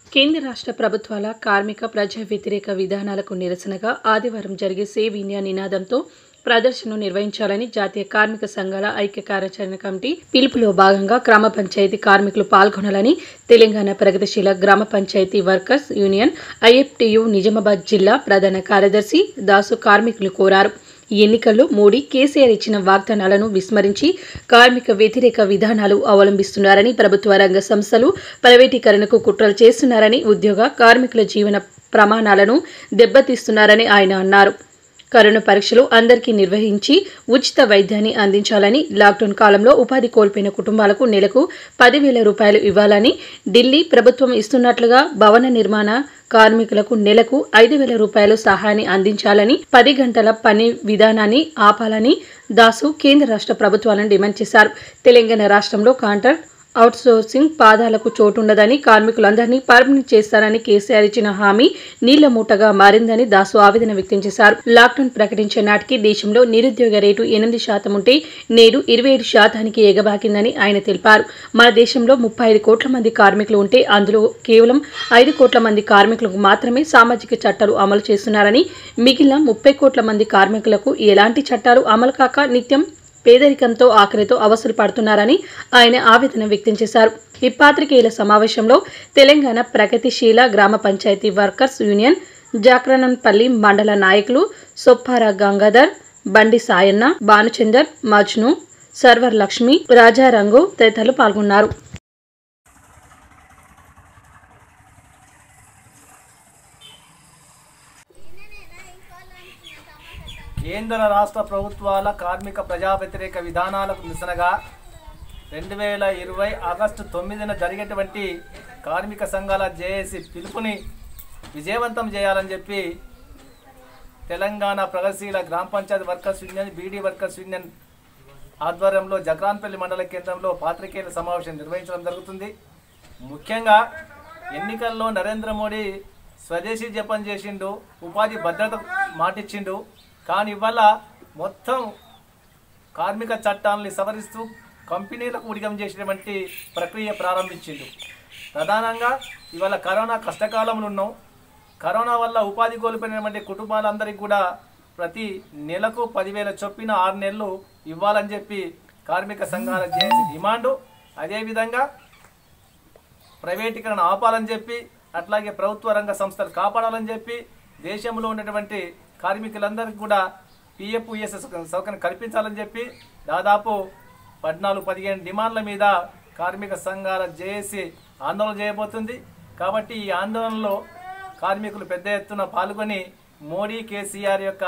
కేంద్ర రాష్ట్ర ప్రభుత్వాల కార్మిక ప్రజా వ్యతిరేక విధానాలకు నిరసనగా ఆదివారం జరిగే సేవ్ ఇండియా నినాదంతో ప్రదర్శనను నిర్వహించాలని జాతీయ కార్మిక సంఘాల ఐక్య కార్యాచరణ కమిటీ పిలుపులో భాగంగా గ్రామ పంచాయతీ కార్మికులు పాల్గొనాలని తెలంగాణ ప్రగతిశీల గ్రామ panchayat workers union IFTU Nizamabad జిల్లా ప్రధాన కార్యదర్శి దాసు కార్మికులు కోరారు ఈ ఎన్నికల్లో మోడీ కేసీఆర్ ఇచ్చిన వాగ్దానాలను విస్మరించి కార్మిక వ్యతిరేక విధానాలు అవలంబిస్తున్నారని ప్రభుత్వ రంగ సంస్థలు ప్రైవేటీకరణకు కుట్రలు చేస్తున్నారని ఉద్యోగ కార్మికుల జీవన ప్రమాణాలను దెబ్బతీస్తున్నారని ఆయన అన్నారు కరోనా పరీక్షలు అందరికీ నిర్వహించి ఉచిత వైద్యాన్ని అందించాలని లాక్డౌన్ కాలంలో ఉపాధి కోల్పోయిన కుటుంబాలకు నెలకు పదివేల రూపాయలు ఇవ్వాలని ఢిల్లీ ప్రభుత్వం ఇస్తున్నట్లుగా భవన నిర్మాణ కార్మికులకు నెలకు ఐదు వేల రూపాయలు సహాయాన్ని అందించాలని పది గంటల పని విధానాన్ని ఆపాలని దాసు కేంద్ర రాష్ట్ర ప్రభుత్వాలను డిమాండ్ చేశారు తెలంగాణ రాష్ట్రంలో కాంట్రాక్ట్ అవుట్సోర్సింగ్ పాదాలకు చోటుండదని కార్మికులందరినీ పర్మనెంట్ చేస్తారని కేసీఆర్ ఇచ్చిన హామీ నీళ్ల మూటగా మారిందని దాసు ఆవేదన వ్యక్తం చేశారు లాక్డౌన్ ప్రకటించే నాటికి దేశంలో నిరుద్యోగ రేటు ఎనిమిది శాతం ఉంటే నేడు ఇరవై ఏడు శాతానికి ఎగబాకిందని ఆయన తెలిపారు మన దేశంలో ముప్పై ఐదు కోట్ల మంది కార్మికులు ఉంటే అందులో కేవలం ఐదు కోట్ల మంది కార్మికులకు మాత్రమే సామాజిక చట్టాలు అమలు చేస్తున్నారని మిగిలిన ముప్పై కోట్ల మంది కార్మికులకు ఎలాంటి చట్టాలు అమలు కాక నిత్యం పేదరికంతో ఆఖరితో అవసరం పడుతున్నారని ఆయన ఆవేదన వ్యక్తం చేశారు ఈ పాత్రికేయుల సమావేశంలో తెలంగాణ ప్రగతిశీల గ్రామ పంచాయతీ వర్కర్స్ యూనియన్ జాక్రనన్పల్లి మండల నాయకులు సొప్పార గంగాధర్ బండి సాయన్న భానుచందర్ మజ్ను సర్వర్ లక్ష్మి రాజారంగు తదితరులు పాల్గొన్నారు కేంద్ర రాష్ట్ర ప్రభుత్వాల కార్మిక ప్రజా వ్యతిరేక విధానాలకు నిరసనగా రెండు వేల ఇరవై ఆగస్టు తొమ్మిదిన జరిగేటువంటి కార్మిక సంఘాల జేఏసీ పిలుపుని విజయవంతం చేయాలని చెప్పి తెలంగాణ ప్రగతిశీల గ్రామ panchayat workers union beedi workers union ఆధ్వర్యంలో జగ్రాన్పల్లి మండల కేంద్రంలో పాత్రికేయుల సమావేశం నిర్వహించడం జరుగుతుంది ముఖ్యంగా ఎన్నికల్లో నరేంద్ర మోడీ స్వదేశీ జపం చేసిండు ఉపాధి భద్రత మాటిచ్చిండు కానీ ఇవాళ మొత్తం కార్మిక చట్టాలని సవరిస్తూ కంపెనీలకు ఉడిగం చేసినటువంటి ప్రక్రియ ప్రారంభించిండు ప్రధానంగా ఇవాళ కరోనా కష్టకాలంలో ఉన్నాం కరోనా వల్ల ఉపాధి కోల్పోయినటువంటి కుటుంబాలందరికీ కూడా ప్రతి నెలకు పదివేల చొప్పున ఆరు నెలలు ఇవ్వాలని చెప్పి కార్మిక సంఘాల చేసి డిమాండు అదేవిధంగా ప్రైవేటీకరణ ఆపాలని చెప్పి అట్లాగే ప్రభుత్వ రంగ సంస్థలు కాపాడాలని చెప్పి దేశంలో ఉన్నటువంటి కార్మికులందరికీ కూడా పిఎఫ్ యుఎస్ఎస్ సౌకర్యం కల్పించాలని చెప్పి దాదాపు పద్నాలుగు పదిహేను డిమాండ్ల మీద కార్మిక సంఘాల జేఏసీ ఆందోళన చేయబోతుంది కాబట్టి ఈ ఆందోళనలో కార్మికులు పెద్ద ఎత్తున పాల్గొని మోడీ కేసీఆర్ యొక్క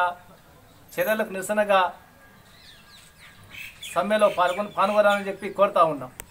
చర్యలకు నిరసనగా సమ్మెలో పాల్గొని పాల్గొనాలని చెప్పి కోరుతా ఉన్నాం